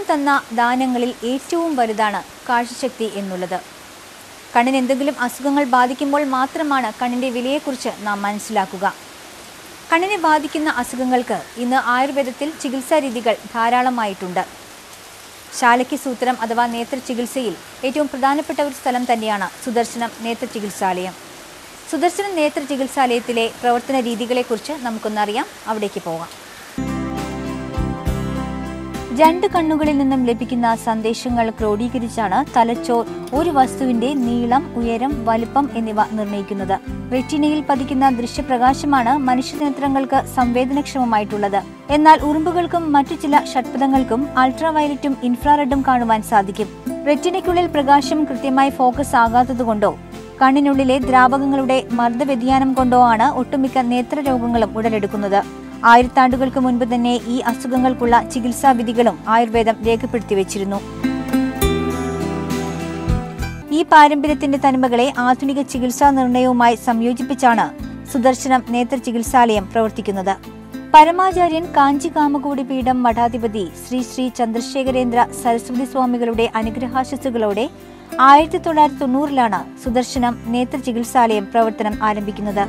തന്ന ദാനങ്ങളിൽ ഏറ്റവും വലുതാണ് കാഴ്ചശക്തി എന്നുള്ളത് കണ്ണിന് എന്തെങ്കിലും അസുഖങ്ങൾ ബാധിക്കുമ്പോൾ മാത്രമാണ് കണ്ണിൻ്റെ വിലയെക്കുറിച്ച് നാം മനസ്സിലാക്കുക കണ്ണിനെ ബാധിക്കുന്ന അസുഖങ്ങൾക്ക് ഇന്ന് ആയുർവേദത്തിൽ ചികിത്സാ രീതികൾ ധാരാളമായിട്ടുണ്ട് ശാലയ്ക്ക് സൂത്രം അഥവാ നേത്ര ചികിത്സയിൽ ഏറ്റവും പ്രധാനപ്പെട്ട ഒരു സ്ഥലം തന്നെയാണ് സുദർശനം നേത്ര ചികിത്സാലയം സുദർശനം നേത്ര ചികിത്സാലയത്തിലെ പ്രവർത്തന രീതികളെക്കുറിച്ച് നമുക്കൊന്നറിയാം അവിടേക്ക് പോകാം രണ്ട് കണ്ണുകളിൽ നിന്നും ലഭിക്കുന്ന സന്ദേശങ്ങൾ ക്രോഡീകരിച്ചാണ് തലച്ചോർ ഒരു വസ്തുവിന്റെ നീളം ഉയരം വലുപ്പം എന്നിവ നിർണ്ണയിക്കുന്നത് റെറ്റിനയിൽ പതിക്കുന്ന ദൃശ്യപ്രകാശമാണ് മനുഷ്യനേത്രങ്ങൾക്ക് സംവേദനക്ഷമമായിട്ടുള്ളത് എന്നാൽ ഉറുമ്പുകൾക്കും മറ്റു ചില ഷഡ്പഥങ്ങൾക്കും അൾട്രാവയലറ്റും ഇൻഫ്രാറെഡും കാണുവാൻ സാധിക്കും റെറ്റിനയ്ക്കുള്ളിൽ പ്രകാശം കൃത്യമായി ഫോക്കസ് ആകാത്തതുകൊണ്ടോ കണ്ണിനുള്ളിലെ ദ്രാവകങ്ങളുടെ മർദ്ദവ്യതിയാനം കൊണ്ടോ ആണ് ഒട്ടുമിക്ക നേത്രരോഗങ്ങളും ഉടലെടുക്കുന്നത് ആയിരത്താണ്ടുകൾക്ക് മുൻപ് തന്നെ ഈ അസുഖങ്ങൾക്കുള്ള ചികിത്സാ വിധികളും ആയുർവേദം രേഖപ്പെടുത്തി വെച്ചിരുന്നു ഈ പാരമ്പര്യത്തിന്റെ തനിമകളെ ആധുനിക ചികിത്സാ നിർണയവുമായി സംയോജിപ്പിച്ചാണ് സുദർശനം നേത്ര ചികിത്സാലയം പ്രവർത്തിക്കുന്നത് പരമാചാര്യൻ കാഞ്ചി കാമകൂടി പീഠം മഠാധിപതി ശ്രീ ശ്രീ ചന്ദ്രശേഖരേന്ദ്ര സരസ്വതി സ്വാമികളുടെ അനുഗ്രഹാശസ്സുകളോടെ ആയിരത്തി തൊള്ളായിരത്തി തൊണ്ണൂറിലാണ് സുദർശനം നേത്ര ചികിത്സാലയം പ്രവർത്തനം ആരംഭിക്കുന്നത്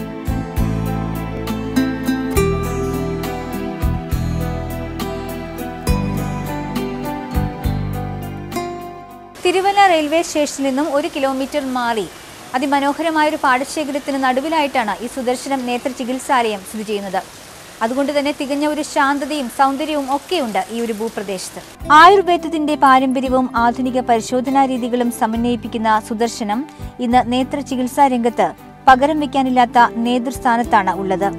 തിരുവല്ല റെയിൽവേ സ്റ്റേഷനിൽ നിന്നും ഒരു കിലോമീറ്റർ മാറി അതിമനോഹരമായ ഒരു പാടശേഖരത്തിന് നടുവിലായിട്ടാണ് ഈ സുദർശനം നേത്ര ചികിത്സാലയം സ്ഥിതി ചെയ്യുന്നത് അതുകൊണ്ട് തന്നെ തികഞ്ഞ ഒരു ശാന്തതയും സൗന്ദര്യവും ഒക്കെയുണ്ട് ഈ ഒരു ഭൂപ്രദേശത്ത് ആയുർവേദത്തിന്റെ പാരമ്പര്യവും ആധുനിക പരിശോധനാ രീതികളും സമന്വയിപ്പിക്കുന്ന സുദർശനം ഇന്ന് നേത്ര ചികിത്സാ രംഗത്ത് പകരം വയ്ക്കാനില്ലാത്ത നേതൃസ്ഥാനത്താണ് ഉള്ളത്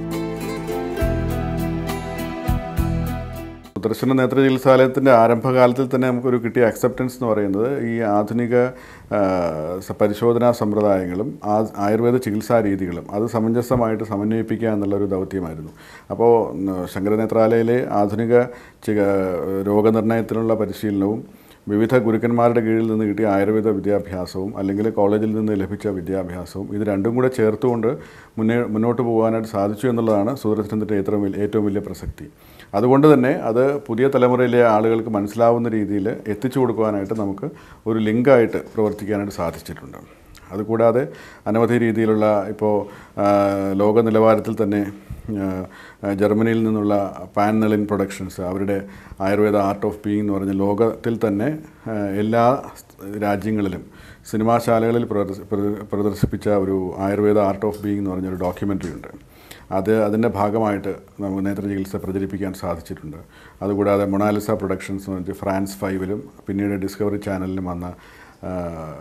സുദർശന നേത്ര ചികിത്സാലയത്തിൻ്റെ ആരംഭകാലത്തിൽ തന്നെ നമുക്കൊരു കിട്ടിയ അക്സെപ്റ്റൻസ് എന്ന് പറയുന്നത് ഈ ആധുനിക ആ, സ- പരിശോധനാ സമ്പ്രദായങ്ങളും ആ ആയുർവേദ ചികിത്സാ രീതികളും അത് സമഞ്ജസമായിട്ട് സമന്വയിപ്പിക്കുക എന്നുള്ളൊരു ദൗത്യമായിരുന്നു അപ്പോൾ ഉം, ശങ്കരനേത്രാലയയിലെ ആധുനിക ചിക രോഗനിർണയത്തിനുള്ള പരിശീലനവും വിവിധ ഗുരുക്കന്മാരുടെ കീഴിൽ നിന്ന് കിട്ടിയ ആയുർവേദ വിദ്യാഭ്യാസവും അല്ലെങ്കിൽ കോളേജിൽ നിന്ന് ലഭിച്ച വിദ്യാഭ്യാസവും ഇത് രണ്ടും കൂടെ ചേർത്തുകൊണ്ട് മുന്നേ മുന്നോട്ട് പോകാനായിട്ട് സാധിച്ചു എന്നുള്ളതാണ് സൂര്യചന്ദ്രൻ്റെ ഏറ്റവും വലിയ ഏറ്റവും വലിയ പ്രസക്തി അതുകൊണ്ട് തന്നെ അത് പുതിയ തലമുറയിലെ ആളുകൾക്ക് മനസ്സിലാവുന്ന രീതിയിൽ എത്തിച്ചു കൊടുക്കുവാനായിട്ട് നമുക്ക് ഒരു ലിങ്കായിട്ട് പ്രവർത്തിക്കാനായിട്ട് സാധിച്ചിട്ടുണ്ട് അതുകൂടാതെ അനവധി രീതിയിലുള്ള ഇപ്പോൾ ആ, ലോക നിലവാരത്തിൽ തന്നെ ആ, ആ, ജർമ്മനിയിൽ നിന്നുള്ള പാനലിൻ പ്രൊഡക്ഷൻസ് അവരുടെ ആയുർവേദ ആർട്ട് ഓഫ് ബീയിങ് എന്ന് പറഞ്ഞ ലോകത്തിൽ തന്നെ ആ, എല്ലാ രാജ്യങ്ങളിലും സിനിമാശാലകളിൽ പ്രദർശ- പ്രദ- പ്രദർശിപ്പിച്ച ഒരു ആയുർവേദ ആർട്ട് ഓഫ് ബീയിങ് എന്ന് പറഞ്ഞൊരു ഡോക്യുമെൻ്ററി ഉണ്ട് അത് അതിൻ്റെ ഭാഗമായിട്ട് നമുക്ക് നേത്ര ചികിത്സ പ്രചരിപ്പിക്കാൻ സാധിച്ചിട്ടുണ്ട് അതുകൂടാതെ മൊണാലിസ പ്രൊഡക്ഷൻസ് എന്ന് പറഞ്ഞിട്ട് ഫ്രാൻസ് ഫൈവിലും പിന്നീട് ഡിസ്കവറി ചാനലിലും വന്ന ആ,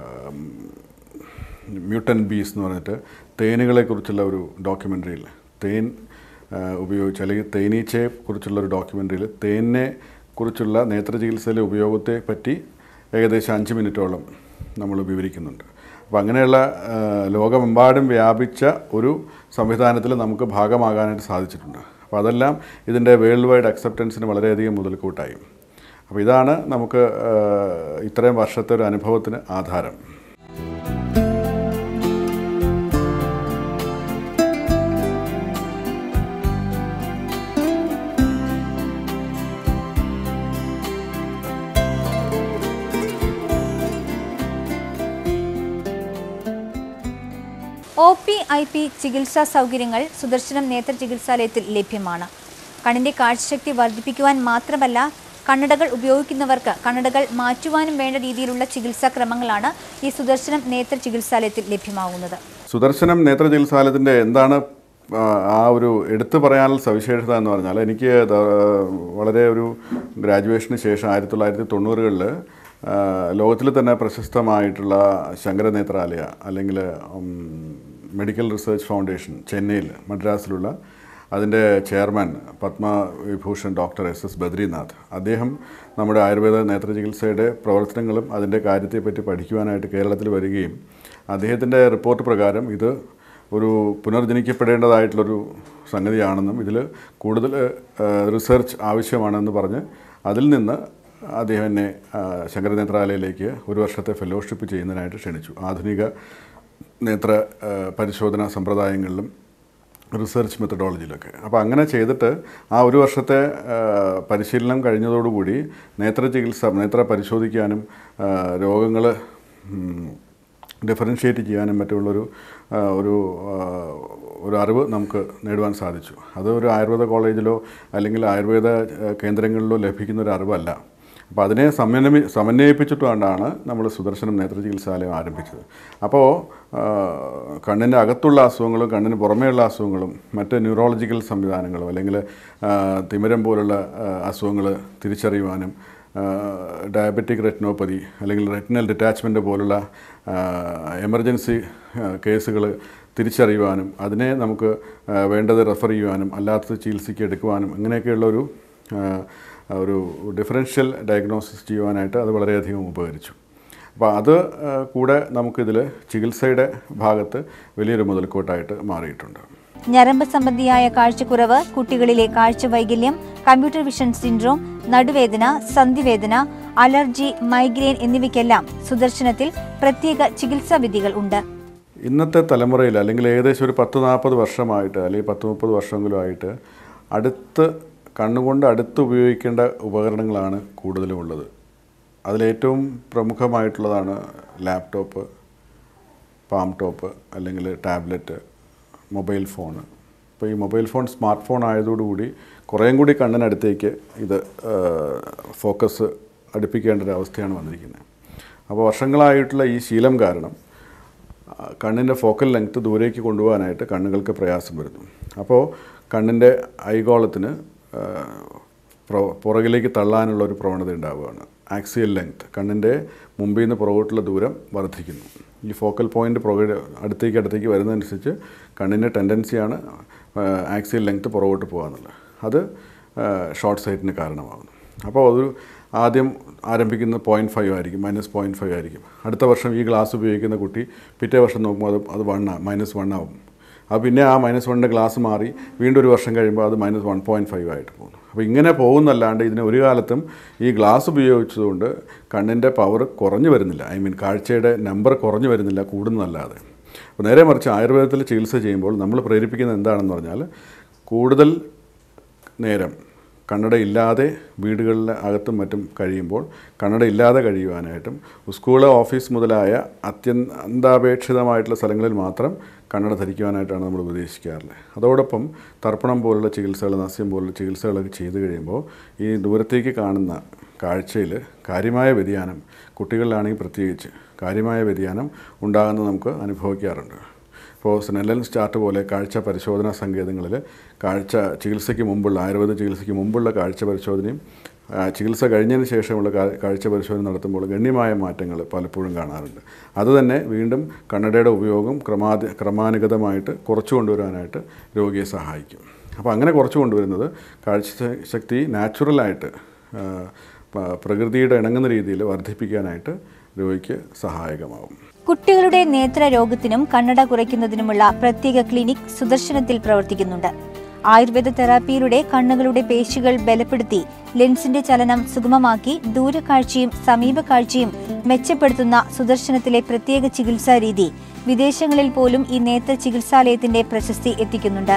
മ്യൂട്ടൻ ബീസ് എന്ന് പറഞ്ഞിട്ട് തേനുകളെക്കുറിച്ചുള്ള ഒരു ഡോക്യുമെൻ്ററിയിൽ തേൻ ആ, ഉപയോഗിച്ച് അല്ലെങ്കിൽ തേനീച്ചയെ കുറിച്ചുള്ള ഒരു ഡോക്യുമെൻ്ററിയിൽ തേനിനെ കുറിച്ചുള്ള നേത്ര ചികിത്സയിലെ ഉപയോഗത്തെ പറ്റി ഏകദേശം അഞ്ച് മിനിറ്റോളം നമ്മൾ വിവരിക്കുന്നുണ്ട് അപ്പോൾ അങ്ങനെയുള്ള ആ, ലോകമെമ്പാടും വ്യാപിച്ച ഒരു സംവിധാനത്തിൽ നമുക്ക് ഭാഗമാകാനായിട്ട് സാധിച്ചിട്ടുണ്ട് അപ്പോൾ അതെല്ലാം ഇതിൻ്റെ വേൾഡ് വൈഡ് അക്സെപ്റ്റൻസിന് വളരെയധികം മുതൽക്കൂട്ടായി അപ്പോൾ ഇതാണ് നമുക്ക് ആ, ഇത്രയും വർഷത്തെ ഒരു അനുഭവത്തിന് ആധാരം ഒ പി ഐ പി ചികിത്സാ സൗകര്യങ്ങൾ സുദർശനം നേത്ര ചികിത്സാലയത്തിൽ ലഭ്യമാണ് കണ്ണിന്റെ കാഴ്ചശക്തി വർദ്ധിപ്പിക്കുവാൻ മാത്രമല്ല കണ്ണടകൾ ഉപയോഗിക്കുന്നവർക്ക് കണ്ണടകൾ മാറ്റുവാനും വേണ്ട രീതിയിലുള്ള ചികിത്സാ ക്രമങ്ങളാണ് ഈ സുദർശനം നേത്ര ചികിത്സാലയത്തിൽ ലഭ്യമാകുന്നത് സുദർശനം നേത്ര ചികിത്സാലയത്തിൻ്റെ എന്താണ് ആ, ആ ഒരു എടുത്തു പറയാനുള്ള സവിശേഷത എന്ന് പറഞ്ഞാൽ എനിക്ക് ദ- വളരെ ഒരു ഗ്രാജുവേഷന് ശേഷം ആയിരത്തി തൊള്ളായിരത്തി തൊണ്ണൂറുകളിൽ ലോകത്തിൽ തന്നെ പ്രശസ്തമായിട്ടുള്ള ശങ്കരനേത്രാലയ അല്ലെങ്കിൽ ഉം, മെഡിക്കൽ റിസർച്ച് ഫൗണ്ടേഷൻ ചെന്നൈയിൽ മദ്രാസിലുള്ള അതിൻ്റെ chairman Padma Vibhushan doctor S S Badrinath അദ്ദേഹം നമ്മുടെ ആയുർവേദ നേത്ര ചികിത്സയുടെ പ്രവർത്തനങ്ങളും അതിൻ്റെ കാര്യത്തെപ്പറ്റി പഠിക്കുവാനായിട്ട് കേരളത്തിൽ വരികയും അദ്ദേഹത്തിൻ്റെ റിപ്പോർട്ട് പ്രകാരം ഇത് ഒരു പുനർജനിക്കപ്പെടേണ്ടതായിട്ടുള്ളൊരു സംഗതിയാണെന്നും ഇതിൽ കൂടുതൽ റിസർച്ച് ആവശ്യമാണെന്ന് പറഞ്ഞ് അതിൽ നിന്ന് അദ്ദേഹം എന്നെ ആ, ശങ്കരനേത്രാലയയിലേക്ക് ഒരു വർഷത്തെ ഫെലോഷിപ്പ് ചെയ്യുന്നതിനായിട്ട് ക്ഷണിച്ചു ആധുനിക നേത്ര ആ, പരിശോധനാ സമ്പ്രദായങ്ങളിലും റിസർച്ച് മെത്തഡോളജിയിലൊക്കെ അപ്പോൾ അങ്ങനെ ചെയ്തിട്ട് ആ ഒരു വർഷത്തെ പരിശീലനം കഴിഞ്ഞതോടുകൂടി നേത്ര ചികിത്സ നേത്ര പരിശോധിക്കാനും രോഗങ്ങൾ ഡിഫറൻഷ്യേറ്റ് ചെയ്യാനും മറ്റുള്ളൊരു ആ, ഒരു ആ, ഒരു അറിവ് നമുക്ക് നേടുവാൻ സാധിച്ചു അത് ഒരു ആയുർവേദ കോളേജിലോ അല്ലെങ്കിൽ ആയുർവേദ ആ, കേന്ദ്രങ്ങളിലോ ലഭിക്കുന്ന ഒരു അറിവല്ല അപ്പോൾ അതിനെ സമന്വയി സമന്വയിപ്പിച്ചിട്ടുകൊണ്ടാണ് നമ്മൾ സുദർശനം നേത്ര ചികിത്സാലയം ആരംഭിച്ചത് അപ്പോൾ ആ, കണ്ണിൻ്റെ അകത്തുള്ള അസുഖങ്ങളും കണ്ണിന് പുറമേയുള്ള അസുഖങ്ങളും മറ്റ് ന്യൂറോളജിക്കൽ സംവിധാനങ്ങളും അല്ലെങ്കിൽ ആ, തിമിരം പോലുള്ള അസുഖങ്ങൾ തിരിച്ചറിയുവാനും ഡയബറ്റിക് റെറ്റിനോപ്പതി അല്ലെങ്കിൽ റെറ്റിനൽ ഡിറ്റാച്ച്മെൻറ്റ് പോലുള്ള എമർജൻസി കേസുകൾ തിരിച്ചറിയുവാനും അതിനെ നമുക്ക് ആ, വേണ്ടത് റെഫർ ചെയ്യുവാനും അല്ലാത്തത് ചികിത്സയ്ക്ക് എടുക്കുവാനും അങ്ങനെയൊക്കെയുള്ളൊരു ആ, ഒരു ഡിഫറൻഷ്യൽ ഡയഗ്നോസിസ് ചെയ്യുവാനായിട്ട് അത് വളരെയധികം ഉപകരിച്ചു അപ്പോൾ അത് ആ, കൂടെ നമുക്കിതിൽ ചികിത്സയുടെ ഭാഗത്ത് വലിയൊരു മുതൽക്കൂട്ടായിട്ട് മാറിയിട്ടുണ്ട് ഞരമ്പ് സംബന്ധിയായ കാഴ്ചക്കുറവ് കുട്ടികളിലെ കാഴ്ച വൈകല്യം കമ്പ്യൂട്ടർ വിഷൻ സിൻഡ്രോം നടുവേദന സന്ധിവേദന അലർജി മൈഗ്രെയിൻ എന്നിവയ്ക്കെല്ലാം സുദർശനത്തിൽ പ്രത്യേക ചികിത്സാ വിധികൾ ഉണ്ട് ഇന്നത്തെ തലമുറയിൽ അല്ലെങ്കിൽ ഏകദേശം ഒരു പത്ത് നാൽപ്പത് വർഷമായിട്ട് അല്ലെങ്കിൽ പത്ത് മുപ്പത് വർഷമെങ്കിലും ആയിട്ട് അടുത്ത് കണ്ണുകൊണ്ട് അടുത്ത് ഉപയോഗിക്കേണ്ട ഉപകരണങ്ങളാണ് കൂടുതലും ഉള്ളത് അതിലേറ്റവും പ്രമുഖമായിട്ടുള്ളതാണ് ലാപ്ടോപ്പ് പാം ടോപ്പ് അല്ലെങ്കിൽ ടാബ്ലറ്റ് മൊബൈൽ ഫോൺ ഇപ്പോൾ ഈ മൊബൈൽ ഫോൺ സ്മാർട്ട് ഫോൺ ആയതോടുകൂടി കുറേയും കൂടി കണ്ണിനടുത്തേക്ക് ഇത് ഫോക്കസ് അടുപ്പിക്കേണ്ട ഒരു അവസ്ഥയാണ് വന്നിരിക്കുന്നത് അപ്പോൾ വർഷങ്ങളായിട്ടുള്ള ഈ ശീലം കാരണം ആ, കണ്ണിൻ്റെ ഫോക്കൽ ലെങ്ത് ദൂരേക്ക് കൊണ്ടുപോകാനായിട്ട് കണ്ണുകൾക്ക് പ്രയാസം വരുന്നു അപ്പോൾ കണ്ണിൻ്റെ ഐഗോളത്തിന് ആ, പുറ- പുറകിലേക്ക് തള്ളാനുള്ള ഒരു പ്രവണത ഉണ്ടാവുകയാണ് ആക്സിയൽ ലെങ്ത് കണ്ണിൻ്റെ മുമ്പിൽ നിന്ന് പുറകോട്ടുള്ള ദൂരം വർദ്ധിക്കുന്നു ഈ ഫോക്കൽ പോയിൻ്റ് പുറകെ അടുത്തേക്ക് അടുത്തേക്ക് വരുന്നതനുസരിച്ച് കണ്ണിൻ്റെ ടെൻഡൻസിയാണ് ആക്സിയൽ ലെങ്ത് പുറകോട്ട് പോകാന്നുള്ളത് അത് ഷോർട്ട് സൈറ്റിന് കാരണമാകുന്നു അപ്പോൾ അതൊരു ആദ്യം ആരംഭിക്കുന്ന പോയിൻറ്റ് ഫൈവ് ആയിരിക്കും മൈനസ് പോയിൻറ്റ് ഫൈവ് ആയിരിക്കും അടുത്ത വർഷം ഈ ഗ്ലാസ് ഉപയോഗിക്കുന്ന കുട്ടി പിറ്റേ വർഷം നോക്കുമ്പോൾ അത് അത് വണ്ണ മൈനസ് വൺ ആവും അപ്പോൾ പിന്നെ ആ മൈനസ് വണ്ണിൻ്റെ ഗ്ലാസ് മാറി വീണ്ടും ഒരു വർഷം കഴിയുമ്പോൾ അത് മൈനസ് വൺ പോയിൻറ്റ് ഫൈവ് ആയിട്ട് പോകുന്നു അപ്പോൾ ഇങ്ങനെ പോകുന്നല്ലാണ്ട് ഇതിന് ഒരു കാലത്തും ഈ ഗ്ലാസ് ഉപയോഗിച്ചതുകൊണ്ട് കണ്ണിൻ്റെ പവർ കുറഞ്ഞു വരുന്നില്ല ഐ മീൻ കാഴ്ചയുടെ നമ്പർ കുറഞ്ഞു വരുന്നില്ല കൂടുന്നതല്ലാതെ അപ്പോൾ നേരെ മറിച്ച് ആയുർവേദത്തിൽ ചികിത്സ ചെയ്യുമ്പോൾ നമ്മൾ പ്രേരിപ്പിക്കുന്നത് എന്താണെന്ന് പറഞ്ഞാൽ കൂടുതൽ നേരം കണ്ണട ഇല്ലാതെ വീടുകളിലെ അകത്തും മറ്റും കഴിയുമ്പോൾ കണ്ണട ഇല്ലാതെ കഴിയുവാനായിട്ടും സ്കൂള് ഓഫീസ് മുതലായ അത്യന്താപേക്ഷിതമായിട്ടുള്ള സ്ഥലങ്ങളിൽ മാത്രം കണ്ണട ധരിക്കുവാനായിട്ടാണ് നമ്മൾ ഉപദേശിക്കാറുള്ളത് അതോടൊപ്പം തർപ്പണം പോലുള്ള ചികിത്സകൾ നസ്യം പോലുള്ള ചികിത്സകളൊക്കെ ചെയ്തു കഴിയുമ്പോൾ ഈ ദൂരത്തേക്ക് കാണുന്ന കാഴ്ചയിൽ കാര്യമായ വ്യതിയാനം കുട്ടികളിലാണെങ്കിൽ പ്രത്യേകിച്ച് കാര്യമായ വ്യതിയാനം ഉണ്ടാകുന്നത് നമുക്ക് അനുഭവിക്കാറുണ്ട് ഇപ്പോൾ സ്നെല്ലൻ സ്റ്റാർട്ട് പോലെ കാഴ്ച പരിശോധനാ സങ്കേതങ്ങളിൽ കാഴ്ച ചികിത്സയ്ക്ക് മുമ്പുള്ള ആയുർവേദ ചികിത്സയ്ക്ക് മുമ്പുള്ള കാഴ്ച പരിശോധനയും ആ, ചികിത്സ കഴിഞ്ഞതിന് ശേഷമുള്ള കാ- കാഴ്ച പരിശോധന നടത്തുമ്പോൾ ഗണ്യമായ മാറ്റങ്ങൾ പലപ്പോഴും കാണാറുണ്ട് അതുതന്നെ വീണ്ടും കണ്ണടയുടെ ഉപയോഗം ക്രമാതി ക്രമാനുഗതമായിട്ട് കുറച്ചു കൊണ്ടുവരാനായിട്ട് രോഗിയെ സഹായിക്കും അപ്പോൾ അങ്ങനെ കുറച്ചു കൊണ്ടുവരുന്നത് കാഴ്ച ശക്തി നാച്ചുറലായിട്ട് ആ, പ- പ്രകൃതിയുടെ ഇണങ്ങുന്ന രീതിയിൽ വർദ്ധിപ്പിക്കാനായിട്ട് രോഗിക്ക് സഹായകമാകും കുട്ടികളുടെ നേത്ര രോഗത്തിനും കണ്ണട കുറയ്ക്കുന്നതിനുമുള്ള പ്രത്യേക ക്ലിനിക് സുദർശനത്തിൽ പ്രവർത്തിക്കുന്നുണ്ട് ആയുർവേദ തെറാപ്പിയിലൂടെ കണ്ണുകളുടെ പേശികൾ ബലപ്പെടുത്തി ലെൻസിന്റെ ചലനം സുഗമമാക്കി ദൂരക്കാഴ്ചയും സമീപകാഴ്ചയും മെച്ചപ്പെടുത്തുന്ന സുദർശനത്തിലെ പ്രത്യേക ചികിത്സാ രീതി വിദേശങ്ങളിൽ പോലും ഈ നേത്ര ചികിത്സാലയത്തിന്റെ പ്രശസ്തി എത്തിക്കുന്നുണ്ട്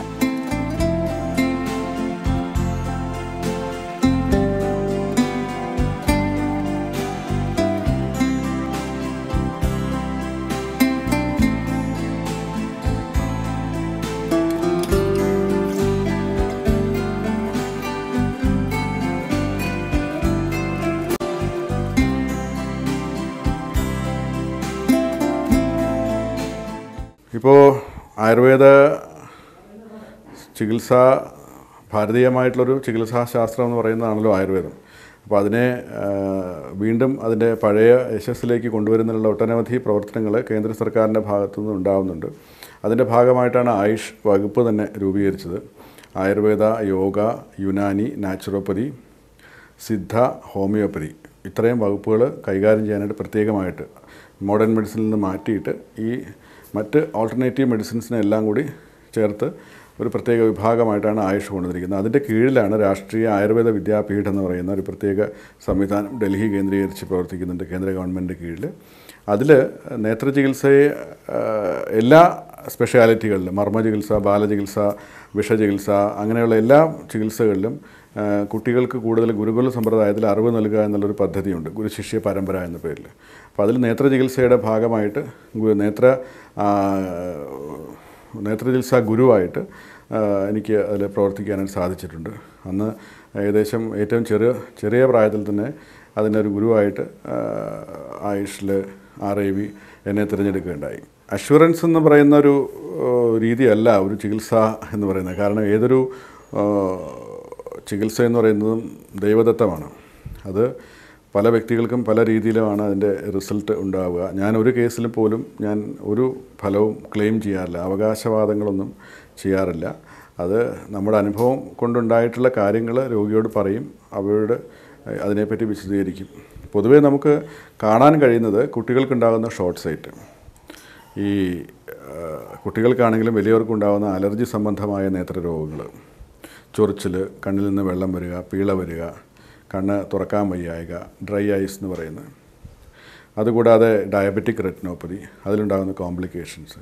ഇപ്പോൾ ആയുർവേദ ചികിത്സ ഭാരതീയമായിട്ടുള്ളൊരു ചികിത്സാശാസ്ത്രം എന്ന് പറയുന്നതാണല്ലോ ആയുർവേദം അപ്പോൾ അതിനെ ആ, വീണ്ടും അതിൻ്റെ പഴയ യശസ്സിലേക്ക് കൊണ്ടുവരുന്നതിനുള്ള ഒട്ടനവധി പ്രവർത്തനങ്ങൾ കേന്ദ്ര സർക്കാരിൻ്റെ ഭാഗത്തുനിന്ന് ഉണ്ടാകുന്നുണ്ട് അതിൻ്റെ ഭാഗമായിട്ടാണ് ആയുഷ് വകുപ്പ് തന്നെ രൂപീകരിച്ചത് ആയുർവേദ യോഗ യുനാനി നാച്ചുറോപ്പതി സിദ്ധ ഹോമിയോപ്പതി ഇത്രയും വകുപ്പുകൾ കൈകാര്യം ചെയ്യാനായിട്ട് പ്രത്യേകമായിട്ട് മോഡേൺ മെഡിസിനിൽ നിന്ന് മാറ്റിയിട്ട് ഈ മറ്റ് ഓൾട്ടർനേറ്റീവ് മെഡിസിൻസിനെ എല്ലാം കൂടി ചേർത്ത് ഒരു പ്രത്യേക വിഭാഗമായിട്ടാണ് ആയുഷ് കൊണ്ടുവന്നിരിക്കുന്നത് അതിൻ്റെ കീഴിലാണ് രാഷ്ട്രീയ ആയുർവേദ വിദ്യാപീഠം എന്ന് പറയുന്ന ഒരു പ്രത്യേക സംവിധാനം ഡൽഹി കേന്ദ്രീകരിച്ച് പ്രവർത്തിക്കുന്നുണ്ട് കേന്ദ്ര ഗവൺമെൻറ് കീഴിൽ അതിൽ നേത്രചികിത്സയെ ആ, എല്ലാ സ്പെഷ്യാലിറ്റികളിൽ മർമ്മ ചികിത്സ ബാലചികിത്സ വിഷചികിത്സ അങ്ങനെയുള്ള എല്ലാ ചികിത്സകളിലും ആ, കുട്ടികൾക്ക് കൂടുതൽ ഗുരുകുല സമ്പ്രദായത്തിൽ അറിവ് നൽകുക എന്നുള്ളൊരു പദ്ധതിയുണ്ട് ഗുരുശിഷ്യ പരമ്പര എന്ന പേരിൽ അപ്പോൾ അതിൽ നേത്ര ചികിത്സയുടെ ഭാഗമായിട്ട് ഗു- നേത്ര ആ, നേത്രചികിത്സാ ഗുരുവായിട്ട് ആ, എനിക്ക് അതിൽ പ്രവർത്തിക്കാനായിട്ട് സാധിച്ചിട്ടുണ്ട് അന്ന് ഏകദേശം ഏറ്റവും ചെറിയ ചെറിയ പ്രായത്തിൽ തന്നെ അതിൻ്റെ ഒരു ഗുരുവായിട്ട് ആ, ആയുഷിൽ ആർ ഐ വി എന്നെ തിരഞ്ഞെടുക്കുകയുണ്ടായി അഷുറൻസ് എന്ന് പറയുന്ന ഒരു ആ, രീതിയല്ല ഒരു ചികിത്സ എന്ന് പറയുന്നത് കാരണം ഏതൊരു ആ, ചികിത്സ എന്ന് പറയുന്നതും ദൈവദത്തമാണ് അത് പല വ്യക്തികൾക്കും പല രീതിയിലുമാണ് അതിൻ്റെ റിസൾട്ട് ഉണ്ടാവുക ഞാൻ ഒരു കേസിൽ പോലും ഞാൻ ഒരു ഫലവും ക്ലെയിം ചെയ്യാറില്ല അവകാശവാദങ്ങളൊന്നും ചെയ്യാറില്ല അത് നമ്മുടെ അനുഭവം കൊണ്ടുണ്ടായിട്ടുള്ള കാര്യങ്ങൾ രോഗിയോട് പറയും അവരോട് ഏഹ്, അതിനെപ്പറ്റി വിശദീകരിക്കും പൊതുവേ നമുക്ക് കാണാൻ കഴിയുന്നത് കുട്ടികൾക്കുണ്ടാകുന്ന ഷോർട്ട് സൈറ്റ് ഈ ആ, കുട്ടികൾക്കാണെങ്കിലും വലിയവർക്കുണ്ടാകുന്ന അലർജി സംബന്ധമായ നേത്രരോഗങ്ങൾ ചൊറിച്ചിൽ കണ്ണിൽ നിന്ന് വെള്ളം വരിക പീള വരിക കണ്ണ് തുറക്കാൻ വയ്യായിക ഡ്രൈ ഐസ് എന്ന് പറയുന്നത് അതുകൂടാതെ ഡയബറ്റിക് റെറ്റിനോപ്പതി അതിലുണ്ടാകുന്ന complications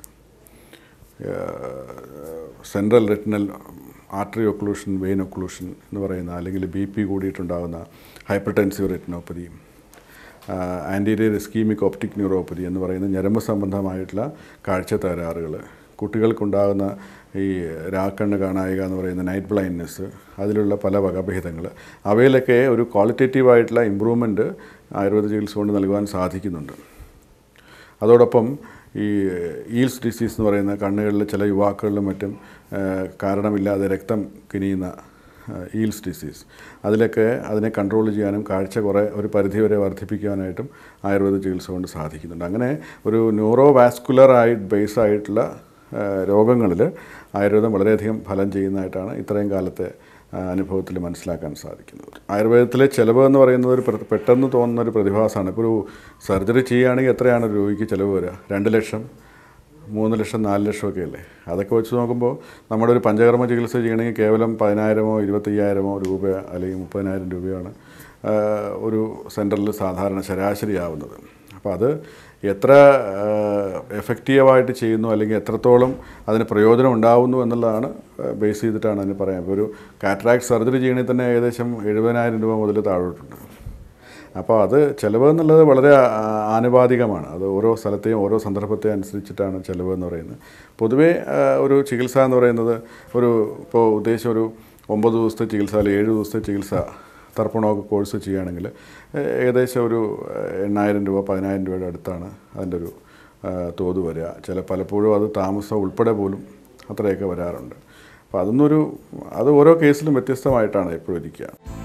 central retinal artery occlusion vein occlusion എന്ന് പറയുന്ന അല്ലെങ്കിൽ ബി പി കൂടിയിട്ടുണ്ടാകുന്ന hypertensive retinopathy anterior ischemic optic neuropathy എന്ന് പറയുന്ന ഞരമ്പ് സംബന്ധമായിട്ടുള്ള കാഴ്ച തകരാറുകൾ കുട്ടികൾക്കുണ്ടാകുന്ന ഈ രാക്കണ്ണ് കാണായിക എന്ന് പറയുന്ന നൈറ്റ് ബ്ലൈൻഡ്നെസ് അതിലുള്ള പല വകഭേദങ്ങൾ അവയിലൊക്കെ ഒരു ക്വാളിറ്റേറ്റീവായിട്ടുള്ള ഇമ്പ്രൂവ്മെൻറ്റ് ആയുർവേദ ചികിത്സ കൊണ്ട് നൽകുവാൻ സാധിക്കുന്നുണ്ട് അതോടൊപ്പം ഈ ഈൽസ് ഡിസീസ് എന്ന് പറയുന്ന കണ്ണുകളിൽ ചില യുവാക്കളിലും മറ്റും ആ, കാരണമില്ലാതെ രക്തം കിനിയുന്ന ഈൽസ് ഡിസീസ് അതിലൊക്കെ അതിനെ കൺട്രോൾ ചെയ്യാനും കാഴ്ച കുറേ ഒരു പരിധിവരെ വർദ്ധിപ്പിക്കാനായിട്ടും ആയുർവേദ ചികിത്സ കൊണ്ട് സാധിക്കുന്നുണ്ട് അങ്ങനെ ഒരു ന്യൂറോ വാസ്കുലർ ആയി ബേസ് ആയിട്ടുള്ള രോഗങ്ങളിൽ ആയുർവേദം വളരെയധികം ഫലം ചെയ്യുന്നതായിട്ടാണ് ഇത്രയും കാലത്തെ അനുഭവത്തിൽ മനസ്സിലാക്കാൻ സാധിക്കുന്നത് ആയുർവേദത്തിലെ ചിലവ് എന്ന് പറയുന്നത് ഒരു പ്ര- പെട്ടെന്ന് തോന്നുന്ന ഒരു പ്രതിഭാസമാണ് ഇപ്പോൾ ഒരു സർജറി ചെയ്യുകയാണെങ്കിൽ എത്രയാണ് ഒരു രോഗിക്ക് ചിലവ് വരിക രണ്ട് ലക്ഷം മൂന്ന് ലക്ഷം നാല് ലക്ഷമൊക്കെ അല്ലേ അതൊക്കെ വെച്ച് നോക്കുമ്പോൾ നമ്മുടെ ഒരു പഞ്ചകർമ്മ ചികിത്സ ചെയ്യണമെങ്കിൽ കേവലം പതിനായിരമോ ഇരുപത്തയ്യായിരമോ രൂപ അല്ലെങ്കിൽ മുപ്പതിനായിരം രൂപയാണ് ആ, ഒരു സെൻറ്ററിൽ സാധാരണ ശരാശരി ആവുന്നത് അപ്പോൾ അത് എത്ര എഫക്റ്റീവായിട്ട് ചെയ്യുന്നു അല്ലെങ്കിൽ എത്രത്തോളം അതിന് പ്രയോജനം ഉണ്ടാവുന്നു എന്നുള്ളതാണ് ബേസ് ചെയ്തിട്ടാണ് അതിന് പറയാം ഇപ്പോൾ ഒരു കാറ്ററാക്ട് സർജറി ചെയ്യണമെങ്കിൽ തന്നെ ഏകദേശം എഴുപതിനായിരം രൂപ മുതൽ താഴോട്ടുണ്ട് അപ്പോൾ അത് ചിലവ് എന്നുള്ളത് വളരെ ആ- ആനുപാതികമാണ് അത് ഓരോ സ്ഥലത്തെയും ഓരോ സന്ദർഭത്തെയും അനുസരിച്ചിട്ടാണ് ചിലവ് എന്ന് പറയുന്നത് പൊതുവേ ആ, ഒരു ചികിത്സ എന്ന് പറയുന്നത് ഒരു ഇപ്പോൾ ഉദ്ദേശം ഒരു ഒമ്പത് ദിവസത്തെ ചികിത്സ അല്ലെങ്കിൽ ഏഴ് ദിവസത്തെ ചികിത്സ തർപ്പണമൊക്കെ കോഴ്സ് ചെയ്യുകയാണെങ്കിൽ ഏ- ഏകദേശം ഒരു ഏഹ്, എണ്ണായിരം രൂപ പതിനായിരം രൂപയുടെ അടുത്താണ് അതിൻ്റെ ഒരു ആ, തോത് വരിക ചില പലപ്പോഴും അത് താമസം ഉൾപ്പെടെ പോലും അത്രയൊക്കെ വരാറുണ്ട് അപ്പോൾ അതൊന്നൊരു അത് ഓരോ കേസിലും വ്യത്യസ്തമായിട്ടാണ് എപ്പോഴും ഇരിക്കുക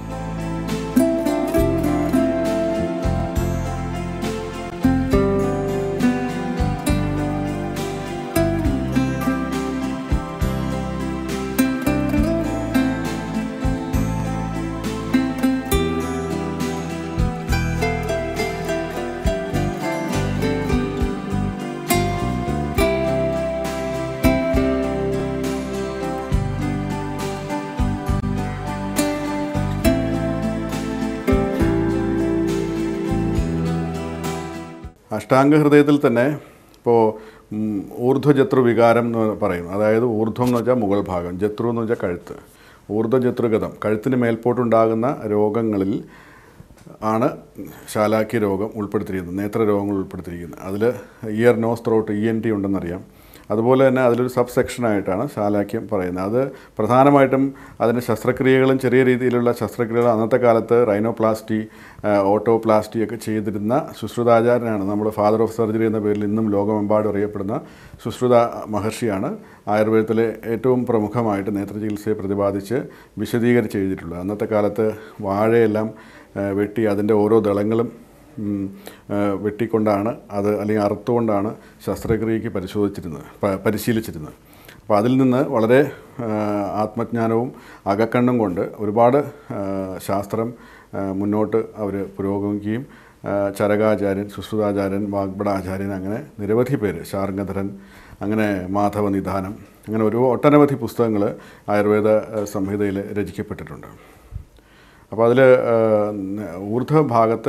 അഷ്ടാംഗ ഹൃദയത്തിൽ തന്നെ ഇപ്പോൾ ഊർധ്വജത്രു വികാരം എന്ന് പറയും അതായത് ഊർധ്വം എന്ന് വെച്ചാൽ മുകൾ ഭാഗം ജത്രു എന്ന് വെച്ചാൽ കഴുത്ത് ഊർധ്വജത്രുഗതം കഴുത്തിന് മേൽപോട്ടുണ്ടാകുന്ന രോഗങ്ങളിൽ ആണ് ശാലാക്യ രോഗം ഉൾപ്പെടുത്തിയിരിക്കുന്നത് നേത്ര രോഗങ്ങൾ ഉൾപ്പെടുത്തിയിരിക്കുന്നത് അതിൽ ear nose throat E N T ഉണ്ടെന്നറിയാം അതുപോലെ തന്നെ അതിലൊരു സബ് സെക്ഷനായിട്ടാണ് ശാലാക്യം പറയുന്നത് അത് പ്രധാനമായിട്ടും അതിൻ്റെ ശസ്ത്രക്രിയകളും ചെറിയ രീതിയിലുള്ള ശസ്ത്രക്രിയകൾ അന്നത്തെ കാലത്ത് റൈനോപ്ലാസ്റ്റി ഓട്ടോപ്ലാസ്റ്റി ഒക്കെ ചെയ്തിരുന്ന സുശ്രുതാചാര്യനാണ് നമ്മൾ ഫാദർ ഓഫ് സർജറി എന്ന പേരിൽ ഇന്നും ലോകമെമ്പാടും അറിയപ്പെടുന്ന സുശ്രുത മഹർഷിയാണ് ആയുർവേദത്തിലെ ഏറ്റവും പ്രമുഖമായിട്ട് നേത്രചികിത്സയെ പ്രതിപാദിച്ച് വിശദീകരിച്ച് എഴുതിയിട്ടുള്ളത് അന്നത്തെ കാലത്ത് വാഴയെല്ലാം ആ, വെട്ടി അതിൻ്റെ ഓരോ ദളങ്ങളും ഉം, ആ, വെട്ടിക്കൊണ്ടാണ് അത് അല്ലെങ്കിൽ അറുത്തുകൊണ്ടാണ് ശസ്ത്രക്രിയയ്ക്ക് പരിശോധിച്ചിരുന്നത് പ- പരിശീലിച്ചിരുന്നത് അപ്പോൾ അതിൽ നിന്ന് വളരെ ആ, ആത്മജ്ഞാനവും അകക്കണ്ണും കൊണ്ട് ഒരുപാട് ആ, ശാസ്ത്രം ആ, മുന്നോട്ട് അവർ പുരോഗമിക്കുകയും ആ, ചരകാചാര്യൻ സുശ്രുതാചാര്യൻ വാഗ്ബടാചാര്യൻ അങ്ങനെ നിരവധി പേര് ശാർഗധരൻ അങ്ങനെ മാധവ നിദാനം അങ്ങനെ ഒരു ഒട്ടനവധി പുസ്തകങ്ങൾ ആയുർവേദ ആ, സംഹിതയിൽ രചിക്കപ്പെട്ടിട്ടുണ്ട് അപ്പോൾ അതിൽ ഊർധ്വഭാഗത്ത്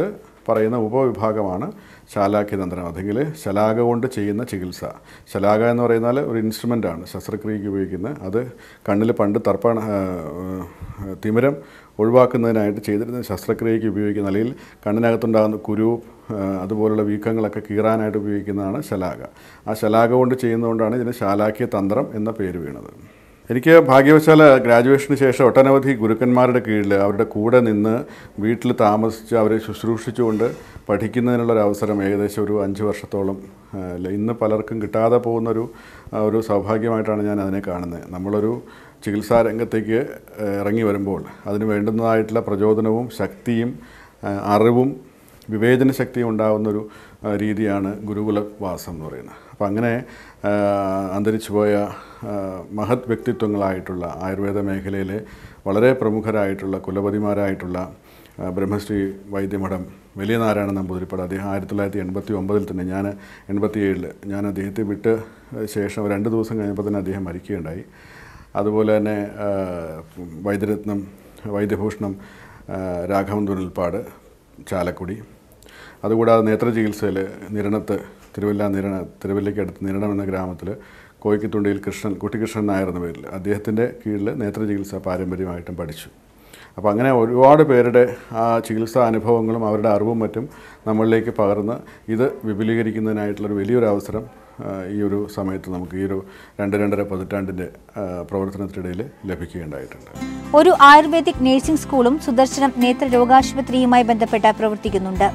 പറയുന്ന ഉപവിഭാഗമാണ് ശാലാക്യതന്ത്രം അല്ലെങ്കിൽ ശലാക കൊണ്ട് ചെയ്യുന്ന ചികിത്സ ശലാക എന്ന് പറയുന്നാൽ ഒരു ഇൻസ്ട്രുമെൻ്റാണ് ശസ്ത്രക്രിയയ്ക്ക് ഉപയോഗിക്കുന്നത് അത് കണ്ണിൽ പണ്ട് തർപ്പണ ആ, ആ, തിമിരം ഒഴിവാക്കുന്നതിനായിട്ട് ചെയ്തിരുന്ന ശസ്ത്രക്രിയയ്ക്ക് ഉപയോഗിക്കുന്ന അല്ലെങ്കിൽ കണ്ണിനകത്തുണ്ടാകുന്ന കുരു ആ, അതുപോലുള്ള വീക്കങ്ങളൊക്കെ കീറാനായിട്ട് ഉപയോഗിക്കുന്നതാണ് ശലാക ആ ശലാക കൊണ്ട് ചെയ്യുന്നതുകൊണ്ടാണ് ഇതിന് ശാലാക്യ തന്ത്രം എന്ന പേര് വീണത് എനിക്ക് ഭാഗ്യവശാൽ ഗ്രാജുവേഷന് ശേഷം ഒട്ടനവധി ഗുരുക്കന്മാരുടെ കീഴിൽ അവരുടെ കൂടെ നിന്ന് വീട്ടിൽ താമസിച്ച് അവരെ ശുശ്രൂഷിച്ചുകൊണ്ട് പഠിക്കുന്നതിനുള്ളൊരു അവസരം ഏകദേശം ഒരു അഞ്ച് വർഷത്തോളം ആ, ഇല്ല. ഇന്ന് പലർക്കും കിട്ടാതെ പോകുന്നൊരു ആ, ഒരു സൗഭാഗ്യമായിട്ടാണ് ഞാൻ അതിനെ കാണുന്നത് നമ്മളൊരു ചികിത്സാ രംഗത്തേക്ക് ആ, ഇറങ്ങി വരുമ്പോൾ അതിന് വേണ്ടുന്നതായിട്ടുള്ള പ്രചോദനവും ശക്തിയും ആ, അറിവും വിവേചന ശക്തി ഉണ്ടാകുന്നൊരു ആ, രീതിയാണ് ഗുരുകുലവാസം എന്ന് പറയുന്നത് അപ്പം അങ്ങനെ ആ, അന്തരിച്ചു പോയ ആ, മഹത് വ്യക്തിത്വങ്ങളായിട്ടുള്ള ആയുർവേദ മേഖലയിലെ വളരെ പ്രമുഖരായിട്ടുള്ള കുലപതിമാരായിട്ടുള്ള ആ, ബ്രഹ്മശ്രീ വൈദ്യമഠം വലിയ നാരായണ നമ്പൂതിരിപ്പാട് അദ്ദേഹം ആയിരത്തി തൊള്ളായിരത്തി എൺപത്തി ഒമ്പതിൽ തന്നെ ഞാൻ എൺപത്തി ഏഴിൽ ഞാൻ അദ്ദേഹത്തെ വിട്ട് ശേഷം രണ്ട് ദിവസം കഴിഞ്ഞപ്പോൾ തന്നെ അദ്ദേഹം മരിക്കുകയുണ്ടായി അതുപോലെ തന്നെ ആ, വൈദ്യരത്നം വൈദ്യഭൂഷണം ആ, രാഘവൻ തുരൽപ്പാട് ചാലക്കുടി അതുകൂടാതെ നേത്ര ചികിത്സയിൽ നിരണത്ത് തിരുവല്ല നിരണ തിരുവല്ലയ്ക്ക് അടുത്ത് നിരണം എന്ന ഗ്രാമത്തിൽ കോയിക്കത്തുണ്ടിയിൽ കൃഷ്ണൻ കുട്ടിക്കൃഷ്ണൻ നായർ എന്ന പേരിൽ അദ്ദേഹത്തിൻ്റെ കീഴിൽ നേത്ര ചികിത്സ പാരമ്പര്യമായിട്ടും പഠിച്ചു അപ്പോൾ അങ്ങനെ ഒരുപാട് പേരുടെ ആ ചികിത്സാ അനുഭവങ്ങളും അവരുടെ അറിവും മറ്റും നമ്മളിലേക്ക് പകർന്ന് ഇത് വിപുലീകരിക്കുന്നതിനായിട്ടുള്ളൊരു വലിയൊരു അവസരം ആ, ഈ ഒരു സമയത്ത് നമുക്ക് ഈ ഒരു രണ്ട് രണ്ടര പതിറ്റാണ്ടിൻ്റെ ആ, പ്രവർത്തനത്തിനിടയിൽ ലഭിക്കുകയുണ്ടായിട്ടുണ്ട് ഒരു ആയുർവേദിക് നഴ്സിംഗ് സ്കൂളും സുദർശനം നേത്ര രോഗാശുപത്രിയുമായി ബന്ധപ്പെട്ട് പ്രവർത്തിക്കുന്നുണ്ട്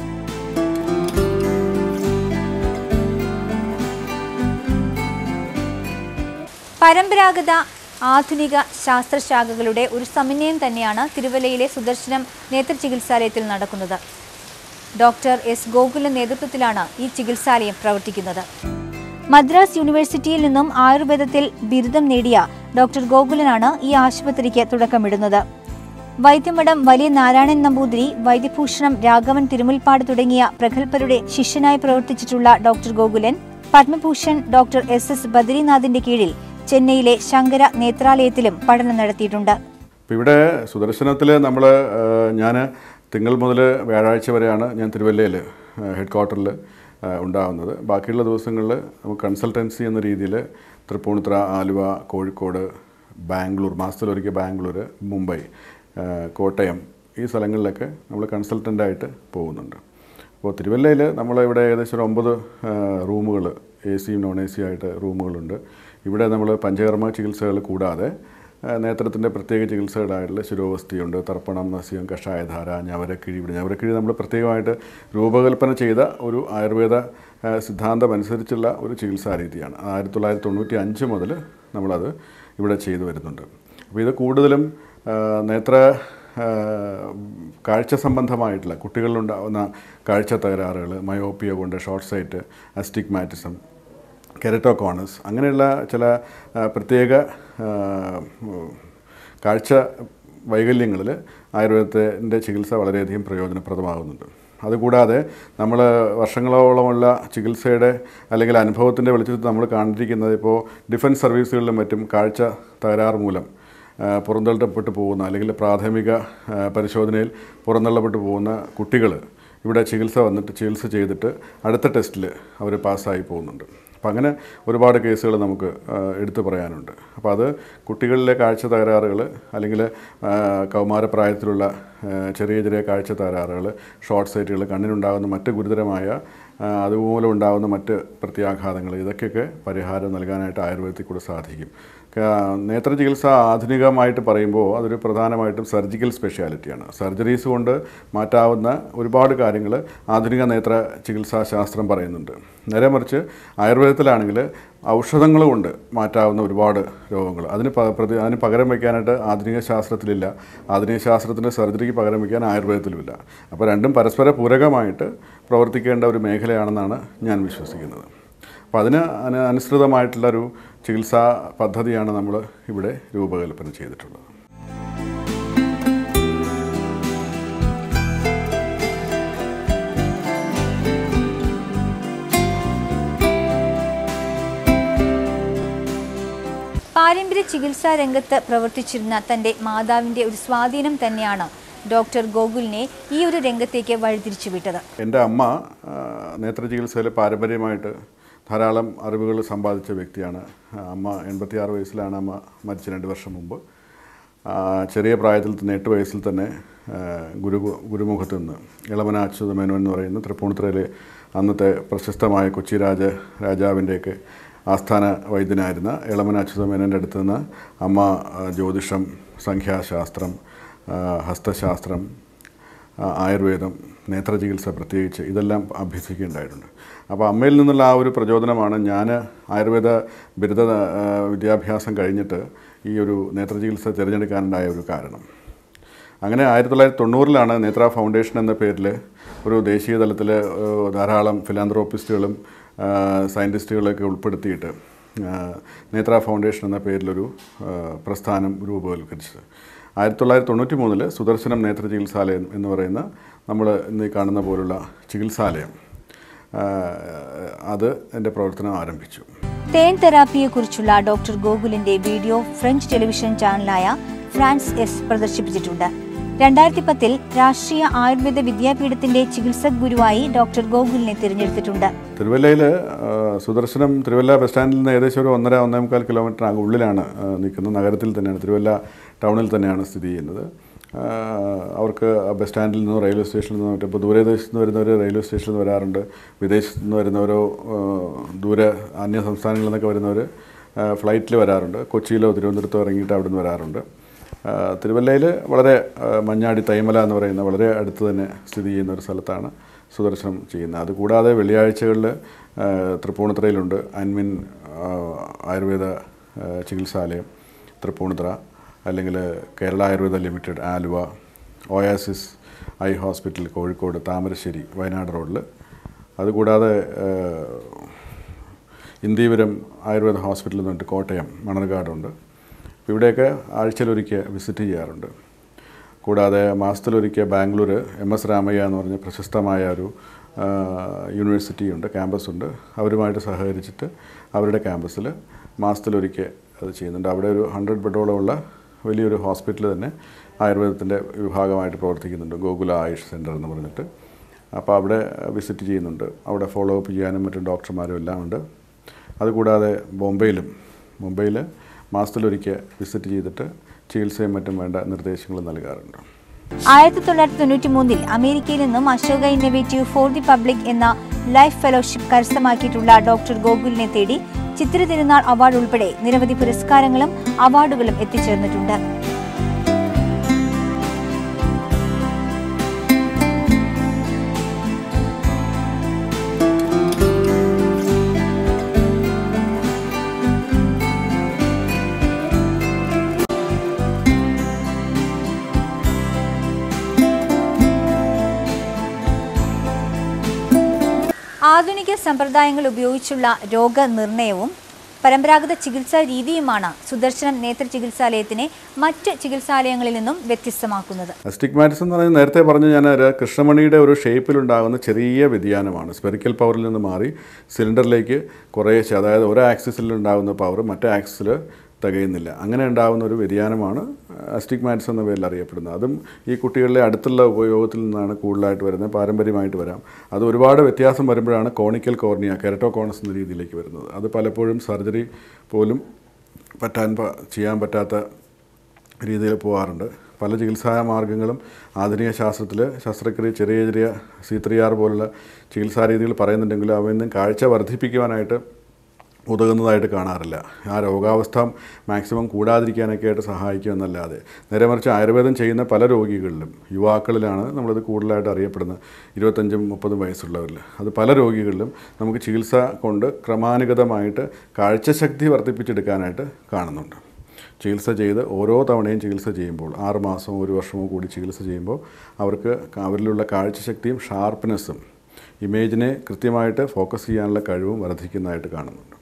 പരമ്പരാഗത ആധുനിക ശാസ്ത്രശാഖകളുടെ ഒരു സമന്വയം തന്നെയാണ് തിരുവല്ലയിലെ സുദർശനം നേത്ര ചികിത്സാലയത്തിൽ നടക്കുന്നത് ഡോക്ടർ എസ് ഗോകുലിന്റെ നേതൃത്വത്തിലാണ് ഈ ചികിത്സാലയം പ്രവർത്തിക്കുന്നത് മദ്രാസ് യൂണിവേഴ്സിറ്റിയിൽ നിന്നും ആയുർവേദത്തിൽ ബിരുദം നേടിയ ഡോക്ടർ ഗോകുലനാണ് ഈ ആശുപത്രിക്ക് തുടക്കമിടുന്നത് വൈദ്യമഠം വലിയ നാരായണൻ നമ്പൂതിരി വൈദ്യഭൂഷണം രാഘവൻ തിരുമുൽപ്പാട് തുടങ്ങിയ പ്രഗത്ഭരുടെ ശിഷ്യനായി പ്രവർത്തിച്ചിട്ടുള്ള doctor Gokulan Padma Bhushan doctor S S ബദ്രിനാഥിന്റെ കീഴിൽ ചെന്നൈയിലെ ശങ്കര നേത്രാലയത്തിലും പഠനം നടത്തിയിട്ടുണ്ട് അപ്പോൾ ഇവിടെ സുദർശനത്തിൽ നമ്മൾ ഞാൻ തിങ്കൾ മുതൽ വ്യാഴാഴ്ച വരെയാണ് ഞാൻ തിരുവല്ലയിൽ ഹെഡ് ക്വാർട്ടറിൽ ഉണ്ടാകുന്നത് ബാക്കിയുള്ള ദിവസങ്ങളിൽ നമുക്ക് കൺസൾട്ടൻസി എന്ന രീതിയിൽ തൃപ്പൂണിത്തുറ ആലുവ കോഴിക്കോട് ബാംഗ്ലൂർ മാസത്തിലൊരിക്കൽ ബാംഗ്ലൂർ മുംബൈ ആ, കോട്ടയം ഈ സ്ഥലങ്ങളിലൊക്കെ നമ്മൾ കൺസൾട്ടൻ്റായിട്ട് പോകുന്നുണ്ട് അപ്പോൾ തിരുവല്ലയിൽ നമ്മളിവിടെ ഏകദേശം ഒരു ഒമ്പത് റൂമുകൾ എ സിയും നോൺ എ സി ആയിട്ട് റൂമുകളുണ്ട് ഇവിടെ നമ്മൾ പഞ്ചകർമ്മ ചികിത്സകൾ കൂടാതെ നേത്രത്തിൻ്റെ പ്രത്യേക ചികിത്സകളായിട്ടുള്ള ശിരോവസ്തിയുണ്ട് തർപ്പണം നസ്യം കഷായധാര ഞവരക്കിഴി ഇവിടെ ഞവരക്കിഴി നമ്മൾ പ്രത്യേകമായിട്ട് രൂപകൽപ്പന ചെയ്ത ഒരു ആയുർവേദ ആ, സിദ്ധാന്തം അനുസരിച്ചുള്ള ഒരു ചികിത്സാ രീതിയാണ് ആയിരത്തി തൊള്ളായിരത്തി തൊണ്ണൂറ്റി അഞ്ച് മുതൽ നമ്മളത് ഇവിടെ ചെയ്തു വരുന്നുണ്ട് അപ്പോൾ ഇത് കൂടുതലും ആ, നേത്ര ആ, കാഴ്ച സംബന്ധമായിട്ടുള്ള കുട്ടികളിലുണ്ടാകുന്ന കാഴ്ച തകരാറുകൾ മയോപ്പിയ കൊണ്ട് ഷോർട്ട് സൈറ്റ് അസ്റ്റിഗ്മാറ്റിസം കെരറ്റോകോണസ് അങ്ങനെയുള്ള ചില ആ, പ്രത്യേക ആ, ഉം, കാഴ്ച വൈകല്യങ്ങളിൽ ആയുർവേദത്തിൻ്റെ ചികിത്സ വളരെയധികം പ്രയോജനപ്രദമാകുന്നുണ്ട് അതുകൂടാതെ നമ്മൾ വർഷങ്ങളോളമുള്ള ചികിത്സയുടെ അല്ലെങ്കിൽ അനുഭവത്തിൻ്റെ വെളിച്ചത്തിൽ നമ്മൾ കണ്ടിരിക്കുന്നത് ഇപ്പോൾ ഡിഫൻസ് സർവീസുകളിലും മറ്റും കാഴ്ച തകരാറ് മൂലം ആ, പുറന്തള്ളപ്പെട്ടു പോകുന്ന അല്ലെങ്കിൽ പ്രാഥമിക ആ, പരിശോധനയിൽ പുറന്തള്ളപ്പെട്ടു പോകുന്ന കുട്ടികൾ ഇവിടെ ചികിത്സ വന്നിട്ട് ചികിത്സ ചെയ്തിട്ട് അടുത്ത ടെസ്റ്റിൽ അവർ പാസ്സായി പോകുന്നുണ്ട് അപ്പം അങ്ങനെ ഒരുപാട് കേസുകൾ നമുക്ക് ആ, എടുത്തു പറയാനുണ്ട് അപ്പോൾ അത് കുട്ടികളിലെ കാഴ്ച തകരാറുകൾ അല്ലെങ്കിൽ ആ, കൗമാരപ്രായത്തിലുള്ള ആ, ചെറിയ ചെറിയ കാഴ്ച തകരാറുകൾ ഷോർട്ട് സൈറ്റുകൾ കണ്ണിനുണ്ടാകുന്ന മറ്റ് ഗുരുതരമായ ആ, അതുമൂലം ഉണ്ടാകുന്ന മറ്റ് പ്രത്യാഘാതങ്ങൾ ഇതൊക്കെയൊക്കെ പരിഹാരം നൽകാനായിട്ട് ആയുർവേദത്തിൽ കൂടെ സാധിക്കും ക- നേത്ര ചികിത്സ ആധുനികമായിട്ട് പറയുമ്പോൾ അതൊരു പ്രധാനമായിട്ടും സർജിക്കൽ സ്പെഷ്യാലിറ്റിയാണ് സർജറീസ് കൊണ്ട് മാറ്റാവുന്ന ഒരുപാട് കാര്യങ്ങൾ ആധുനിക നേത്ര ചികിത്സാ ശാസ്ത്രം പറയുന്നുണ്ട് നേരെ മറിച്ച് ആയുർവേദത്തിലാണെങ്കിൽ ഔഷധങ്ങൾ കൊണ്ട് മാറ്റാവുന്ന ഒരുപാട് രോഗങ്ങൾ അതിന് പ- പ്രതി അതിന് പകരം വയ്ക്കാനായിട്ട് ആധുനിക ശാസ്ത്രത്തിലില്ല ആധുനിക ശാസ്ത്രത്തിൻ്റെ സർജറിക്ക് പകരം വയ്ക്കാൻ ആയുർവേദത്തിലുമില്ല അപ്പോൾ രണ്ടും പരസ്പര പൂരകമായിട്ട് പ്രവർത്തിക്കേണ്ട ഒരു മേഖലയാണെന്നാണ് ഞാൻ വിശ്വസിക്കുന്നത് അപ്പോൾ അതിന് അന- അനുസൃതമായിട്ടുള്ള ഒരു ചികിത്സാ പദ്ധതിയാണ് നമ്മൾ ഇവിടെ രൂപകൽപ്പന ചെയ്തിട്ടുള്ളത് പാരമ്പര്യ ചികിത്സാ രംഗത്ത് പ്രവർത്തിച്ചിരുന്ന തന്റെ മാതാവിന്റെ ഒരു സ്വാധീനം തന്നെയാണ് ഡോക്ടർ ഗോകുലിനെ ഈ ഒരു രംഗത്തേക്ക് വഴിതിരിച്ചുവിട്ടത് എൻ്റെ അമ്മ ആ, നേത്രചികിത്സയിൽ പാരമ്പര്യമായിട്ട് ധാരാളം അറിവുകൾ സമ്പാദിച്ച വ്യക്തിയാണ് ആ, അമ്മ എൺപത്തിയാറ് വയസ്സിലാണ് അമ്മ മരിച്ച രണ്ട് വർഷം മുമ്പ് ആ, ചെറിയ പ്രായത്തിൽ തന്നെ എട്ട് വയസ്സിൽ തന്നെ ആ, ഗുരു ഗുരുമുഖത്ത് നിന്ന് ഇളമന അച്യുത മേനോൻ എന്ന് പറയുന്ന തൃപ്പൂണിത്തുറയിലെ അന്നത്തെ പ്രശസ്തമായ കൊച്ചി രാജ രാജാവിൻ്റെയൊക്കെ ആസ്ഥാന വൈദ്യനായിരുന്ന ഇളമന അച്യുത മേനോൻ്റെ അടുത്ത് നിന്ന് അമ്മ ആ, ജ്യോതിഷം സംഖ്യാശാസ്ത്രം ആ, ഹസ്തശാസ്ത്രം ആ, ആയുർവേദം നേത്രചികിത്സ പ്രത്യേകിച്ച് ഇതെല്ലാം അഭ്യസിക്കുകയുണ്ടായിട്ടുണ്ട് അപ്പോൾ അമ്മയിൽ നിന്നുള്ള ആ ഒരു പ്രചോദനമാണ് ഞാൻ ആയുർവേദ ബിരുദ ആ, വിദ്യാഭ്യാസം കഴിഞ്ഞിട്ട് ഈ ഒരു നേത്രചികിത്സ തിരഞ്ഞെടുക്കാനുണ്ടായ ഒരു കാരണം അങ്ങനെ ആയിരത്തി തൊള്ളായിരത്തി തൊണ്ണൂറിലാണ് നേത്ര ഫൗണ്ടേഷൻ എന്ന പേരിൽ ഒരു ദേശീയ തലത്തിൽ ധാരാളം ഫിലാന്ത്രോപ്പിസ്റ്റുകളും സയൻറ്റിസ്റ്റുകളൊക്കെ ഉൾപ്പെടുത്തിയിട്ട് ആ, നേത്ര ഫൗണ്ടേഷൻ എന്ന പേരിലൊരു ആ, പ്രസ്ഥാനം രൂപവൽക്കരിച്ചത് ആയിരത്തി തൊള്ളായിരത്തി തൊണ്ണൂറ്റി മൂന്നിൽ സുദർശനം നേത്ര ചികിത്സാലയം എന്ന് പറയുന്ന നമ്മൾ ഇന്ന് ഈ കാണുന്ന പോലുള്ള ചികിത്സാലയം ആ, അത് എൻ്റെ പ്രവർത്തനം ആരംഭിച്ചു തേൻ തെറാപ്പിയെക്കുറിച്ചുള്ള ഡോക്ടർ ഗോകുലിന്റെ വീഡിയോ ഫ്രഞ്ച് ടെലിവിഷൻ ചാനലായ ഫ്രാൻസ് എസ് പ്രദർശിപ്പിച്ചിട്ടുണ്ട് രണ്ടായിരത്തി പത്തിൽ രാഷ്ട്രീയ ആയുർവേദ വിദ്യാപീഠത്തിന്റെ ചികിത്സക് ഗുരുവായി ഡോക്ടർ ഗോകുലിനെ തിരഞ്ഞെടുത്തിട്ടുണ്ട് തിരുവല്ലയിൽ സുദർശനം തിരുവല്ല ബസ് സ്റ്റാൻഡിൽ നിന്ന് ഏകദേശം ഒരു ഒന്നര ഒന്നേ മുക്കാൽ കിലോമീറ്റർ ആ ഉള്ളിലാണ് ആ, നിൽക്കുന്നത് നഗരത്തിൽ തന്നെയാണ് തിരുവല്ല ടൗണിൽ തന്നെയാണ് സ്ഥിതി ചെയ്യുന്നത് ആ, അവർക്ക് ആ ബസ് സ്റ്റാൻഡിൽ നിന്നോ റെയിൽവേ സ്റ്റേഷനിൽ നിന്നോ മറ്റേ ഇപ്പോൾ ദൂരദേശത്ത് നിന്ന് വരുന്നവർ റെയിൽവേ സ്റ്റേഷനിൽ നിന്ന് വരാറുണ്ട് വിദേശത്ത് നിന്ന് വരുന്നവരോ ആ, ദൂരെ അന്യ സംസ്ഥാനങ്ങളിൽ നിന്നൊക്കെ വരുന്നവർ ഫ്ലൈറ്റിൽ വരാറുണ്ട് കൊച്ചിയിലോ തിരുവനന്തപുരത്തോ ഇറങ്ങിയിട്ട് അവിടെ നിന്ന് വരാറുണ്ട് തിരുവല്ലയിൽ വളരെ ആ, മഞ്ഞാടി തൈമല എന്ന് പറയുന്ന വളരെ അടുത്ത് തന്നെ സ്ഥിതി ചെയ്യുന്ന ഒരു സ്ഥലത്താണ് സുദർശനം ചെയ്യുന്നത് അതുകൂടാതെ വെള്ളിയാഴ്ചകളിൽ ആ, തൃപ്പൂണിത്തുറയിലുണ്ട് അൻമിൻ ആ, ആയുർവേദ ആ, ചികിത്സാലയം തൃപ്പൂണിത്തുറ അല്ലെങ്കിൽ Kerala Ayurveda limited Aluva oasis eye hospital Kozhikode Thamarassery Wayanad റോഡിൽ അതുകൂടാതെ ആ, ഇന്ദീപുരം ആയുർവേദ ഹോസ്പിറ്റൽ എന്ന് പറഞ്ഞിട്ട് കോട്ടയം മണർകാടുണ്ട് അപ്പോൾ ഇവിടെയൊക്കെ ആഴ്ചയിലൊരിക്കൽ വിസിറ്റ് ചെയ്യാറുണ്ട് കൂടാതെ മാസത്തിലൊരിക്കൽ ബാംഗ്ലൂർ എം എസ് രാമയ്യ എന്ന് പറഞ്ഞ പ്രശസ്തമായ ഒരു ആ, യൂണിവേഴ്സിറ്റി ഉണ്ട് ക്യാമ്പസ് ഉണ്ട് അവരുമായിട്ട് സഹകരിച്ചിട്ട് അവരുടെ ക്യാമ്പസിൽ മാസത്തിലൊരിക്കൽ അത് ചെയ്യുന്നുണ്ട് അവിടെ ഒരു ഹൺഡ്രഡ് ബെഡോളമുള്ള വലിയൊരു ഹോസ്പിറ്റൽ തന്നെ ആയുർവേദത്തിൻ്റെ വിഭാഗമായിട്ട് പ്രവർത്തിക്കുന്നുണ്ട് ഗോകുല ആയുഷ് സെൻറ്റർ എന്ന് പറഞ്ഞിട്ട് അപ്പോൾ അവിടെ വിസിറ്റ് ചെയ്യുന്നുണ്ട് അവിടെ ഫോളോ അപ്പ് ചെയ്യാനും മറ്റും ഡോക്ടർമാരും എല്ലാം ഉണ്ട് അതുകൂടാതെ ബോംബെയിലും മുംബൈയിൽ മാസത്തിലൊരിക്കൽ വിസിറ്റ് ചെയ്തിട്ട് ചികിത്സയും മറ്റും വേണ്ട നിർദ്ദേശങ്ങൾ നൽകാറുണ്ട് ആയിരത്തി തൊള്ളായിരത്തി തൊണ്ണൂറ്റി മൂന്നിൽ അമേരിക്കയിൽ നിന്നും Ashoka innovative for the public എന്ന ലൈഫ് ഫെലോഷിപ്പ് കരസ്ഥമാക്കിയിട്ടുള്ള ഡോക്ടർ ഗോകുലിനെ തേടി ചിത്ര തിരുനാൾ അവാർഡ് ഉൾപ്പെടെ നിരവധി പുരസ്കാരങ്ങളും അവാർഡുകളും എത്തിച്ചേർന്നിട്ടുണ്ട് ആധുനിക സമ്പ്രദായങ്ങൾ ഉപയോഗിച്ചുള്ള രോഗനിർണയവും പരമ്പരാഗത ചികിത്സാ രീതിയുമാണ് സുദർശനം നേത്ര ചികിത്സാലയത്തിനെ മറ്റ് ചികിത്സാലയങ്ങളിൽ നിന്നും വ്യത്യസ്തമാക്കുന്നത് സ്റ്റിഗ്മാറ്റിസ് എന്ന് പറയുന്നത് നേരത്തെ പറഞ്ഞ ഞാൻ ഒരു കൃഷ്ണമണിയുടെ ഒരു ഷേപ്പിലുണ്ടാകുന്ന ചെറിയ വ്യതിയാനമാണ് സ്പെറിക്കൽ പവറിൽ നിന്ന് മാറി സിലിണ്ടറിലേക്ക് കുറേശ്ശെ അതായത് ഒരു ആക്സിസിൽ ഉണ്ടാകുന്ന പവർ മറ്റേ ആക്സിസിൽ തികയുന്നില്ല അങ്ങനെ ഉണ്ടാകുന്ന ഒരു വ്യതിയാനമാണ് അസ്റ്റിഗ്മാറ്റിസ് എന്ന പേരിൽ അറിയപ്പെടുന്നത് അതും ഈ കുട്ടികളിലെ അടുത്തുള്ള ഉപയോഗത്തിൽ നിന്നാണ് കൂടുതലായിട്ട് വരുന്നത് പാരമ്പര്യമായിട്ട് വരാം അത് ഒരുപാട് വ്യത്യാസം വരുമ്പോഴാണ് കോണിക്കൽ കോർണിയ കെരട്ടോകോണസ് എന്ന രീതിയിലേക്ക് വരുന്നത് അത് പലപ്പോഴും സർജറി പോലും പറ്റാൻ പ- ചെയ്യാൻ പറ്റാത്ത രീതിയിൽ പോകാറുണ്ട് പല ചികിത്സാ മാർഗങ്ങളും ആധുനിക ശാസ്ത്രത്തിൽ ശസ്ത്രക്രിയ ചെറിയ ചെറിയ സി ത്രീ ആർ പോലുള്ള ചികിത്സാ രീതികൾ പറയുന്നുണ്ടെങ്കിലും അവയിൽ നിന്നും കാഴ്ച വർദ്ധിപ്പിക്കുവാനായിട്ട് ഉതകുന്നതായിട്ട് കാണാറില്ല ആ രോഗാവസ്ഥ മാക്സിമം കൂടാതിരിക്കാനൊക്കെ ആയിട്ട് സഹായിക്കുമെന്നല്ലാതെ നേരെ മറിച്ച് ആയുർവേദം ചെയ്യുന്ന പല രോഗികളിലും യുവാക്കളിലാണ് നമ്മളത് കൂടുതലായിട്ട് അറിയപ്പെടുന്നത് ഇരുപത്തഞ്ചും മുപ്പതും വയസ്സുള്ളവരിൽ അത് പല രോഗികളിലും നമുക്ക് ചികിത്സ കൊണ്ട് ക്രമാനുഗതമായിട്ട് കാഴ്ചശക്തി വർദ്ധിപ്പിച്ചെടുക്കാനായിട്ട് കാണുന്നുണ്ട് ചികിത്സ ചെയ്ത് ഓരോ തവണയും ചികിത്സ ചെയ്യുമ്പോൾ ആറ് മാസമോ ഒരു വർഷമോ കൂടി ചികിത്സ ചെയ്യുമ്പോൾ അവർക്ക് അവരിലുള്ള കാഴ്ചശക്തിയും ഷാർപ്പ്നെസ്സും ഇമേജിനെ കൃത്യമായിട്ട് ഫോക്കസ് ചെയ്യാനുള്ള കഴിവും വർദ്ധിക്കുന്നതായിട്ട് കാണുന്നുണ്ട്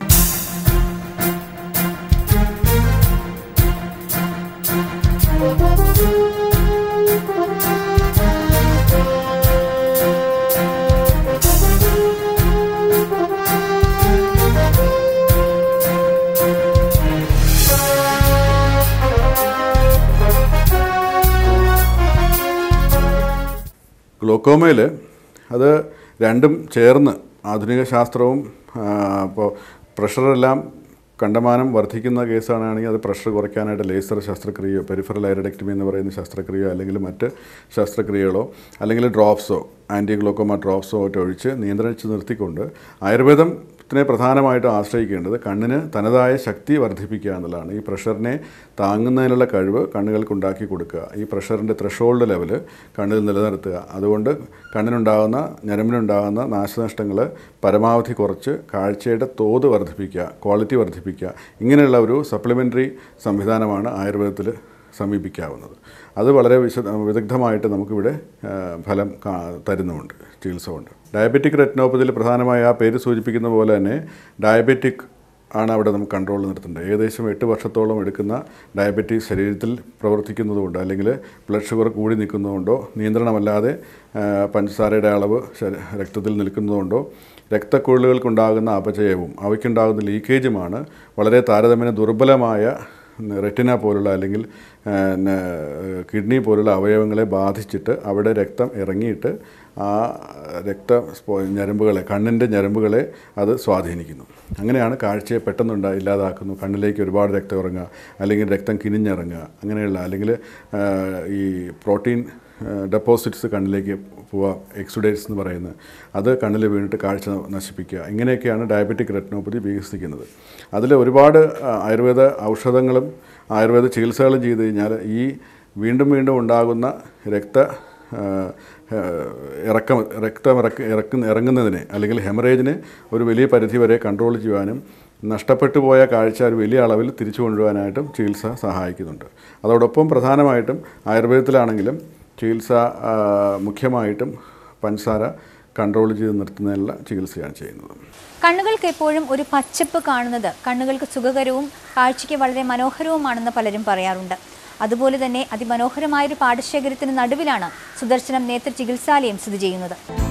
ഗ്ലോക്കോമയിൽ അത് രണ്ടും ചേർന്ന് ആധുനിക ശാസ്ത്രവും ഇപ്പോൾ പ്രഷറെല്ലാം കണ്ടമാനം വർദ്ധിക്കുന്ന കേസാണെങ്കിൽ അത് പ്രഷർ കുറയ്ക്കാനായിട്ട് ലേസർ ശസ്ത്രക്രിയയോ പെരിഫറൽ ഐറഡക്ടമി എന്ന് പറയുന്ന ശസ്ത്രക്രിയയോ അല്ലെങ്കിൽ മറ്റ് ശസ്ത്രക്രിയകളോ അല്ലെങ്കിൽ ഡ്രോപ്സോ ആൻറ്റി ഗ്ലോക്കോമ ഡ്രോപ്സോ ഒക്കെ ഒഴിച്ച് നിയന്ത്രിച്ച് നിർത്തിക്കൊണ്ട് ആയുർവേദത്തിനെ പ്രധാനമായിട്ടും ആശ്രയിക്കേണ്ടത് കണ്ണിന് തനതായ ശക്തി വർദ്ധിപ്പിക്കുക എന്നുള്ളതാണ് ഈ പ്രഷറിനെ താങ്ങുന്നതിനുള്ള കഴിവ് കണ്ണുകൾക്ക് ഉണ്ടാക്കി കൊടുക്കുക ഈ പ്രഷറിൻ്റെ ത്രഷോൾഡ് ലെവൽ കണ്ണിൽ നിലനിർത്തുക അതുകൊണ്ട് കണ്ണിനുണ്ടാകുന്ന ഞരമ്പിനുണ്ടാകുന്ന നാശനഷ്ടങ്ങൾ പരമാവധി കുറച്ച് കാഴ്ചയുടെ തോത് വർദ്ധിപ്പിക്കുക ക്വാളിറ്റി വർദ്ധിപ്പിക്കുക ഇങ്ങനെയുള്ള ഒരു സപ്ലിമെൻ്ററി സംവിധാനമാണ് ആയുർവേദത്തിൽ സമീപിക്കാവുന്നത് അത് വളരെ വിശ വിദഗ്ധമായിട്ട് നമുക്കിവിടെ ആ, ഫലം കാ തരുന്നുമുണ്ട് ചികിത്സ കൊണ്ട് ഡയബറ്റിക് റെറ്റിനോപ്പതിയിൽ പ്രധാനമായ ആ പേര് സൂചിപ്പിക്കുന്ന പോലെ തന്നെ ഡയബറ്റിക് ആണ് അവിടെ നമുക്ക് കൺട്രോൾ നിർത്തേണ്ടത് ഏകദേശം എട്ട് വർഷത്തോളം എടുക്കുന്ന ഡയബറ്റീസ് ശരീരത്തിൽ പ്രവർത്തിക്കുന്നതുകൊണ്ട് അല്ലെങ്കിൽ ബ്ലഡ് ഷുഗർ കൂടി നിൽക്കുന്നതുകൊണ്ടോ നിയന്ത്രണമല്ലാതെ ആ, പഞ്ചസാരയുടെ അളവ് ശര- രക്തത്തിൽ നിൽക്കുന്നതുകൊണ്ടോ രക്തക്കുഴലുകൾക്കുണ്ടാകുന്ന അപചയവും അവയ്ക്കുണ്ടാകുന്ന ലീക്കേജുമാണ് വളരെ താരതമ്യേന ദുർബലമായ റെറ്റിന പോലുള്ള അല്ലെങ്കിൽ ആ, ന- കിഡ്നി പോലുള്ള അവയവങ്ങളെ ബാധിച്ചിട്ട് അവിടെ രക്തം ഇറങ്ങിയിട്ട് ആ രക്ത സ്പോ- ഞരമ്പുകളെ കണ്ണിൻ്റെ ഞരമ്പുകളെ അത് സ്വാധീനിക്കുന്നു അങ്ങനെയാണ് കാഴ്ചയെ പെട്ടെന്നുണ്ട ഇല്ലാതാക്കുന്നു കണ്ണിലേക്ക് ഒരുപാട് രക്തം ഇറങ്ങുക അല്ലെങ്കിൽ രക്തം കിനിഞ്ഞിറങ്ങുക അങ്ങനെയുള്ള അല്ലെങ്കിൽ ആ, ഈ പ്രോട്ടീൻ ഡെപ്പോസിറ്റ്സ് കണ്ണിലേക്ക് പോവുക എക്സുഡേറ്റ്സ് എന്ന് പറയുന്നത് അത് കണ്ണിൽ വീണിട്ട് കാഴ്ച നശിപ്പിക്കുക ഇങ്ങനെയൊക്കെയാണ് ഡയബറ്റിക് റെറ്റിനോപ്പതി വികസിക്കുന്നത് അതിൽ ഒരുപാട് ആ, ആയുർവേദ ഔഷധങ്ങളും ആയുർവേദ ചികിത്സകളും ചെയ്ത് കഴിഞ്ഞാൽ ഈ വീണ്ടും വീണ്ടും ഉണ്ടാകുന്ന രക്ത ആ, ആ, ഇറക്കം രക്തം ഇറക്ക ഇറക്കുന്ന ഇറങ്ങുന്നതിനെ അല്ലെങ്കിൽ ഹെമറേജിനെ ഒരു വലിയ പരിധി വരെ കൺട്രോൾ ചെയ്യുവാനും നഷ്ടപ്പെട്ടു പോയ കാഴ്ച ഒരു വലിയ അളവിൽ തിരിച്ചു കൊണ്ടുപോകാനായിട്ടും ചികിത്സ സഹായിക്കുന്നുണ്ട് അതോടൊപ്പം പ്രധാനമായിട്ടും ആയുർവേദത്തിലാണെങ്കിലും ചികിത്സ ആ, മുഖ്യമായിട്ടും പഞ്ചസാര കൺട്രോൾ ചെയ്ത് നിർത്തുന്നതിനുള്ള ചികിത്സയാണ് ചെയ്യുന്നത് കണ്ണുകൾക്ക് എപ്പോഴും ഒരു പച്ചപ്പ് കാണുന്നത് കണ്ണുകൾക്ക് സുഖകരവും കാഴ്ചയ്ക്ക് വളരെ മനോഹരവുമാണെന്ന് പലരും പറയാറുണ്ട് അതുപോലെ തന്നെ അതിമനോഹരമായൊരു പാടശേഖരത്തിന് നടുവിലാണ് സുദർശനം നേത്ര ചികിത്സാലയം സ്ഥിതി ചെയ്യുന്നത്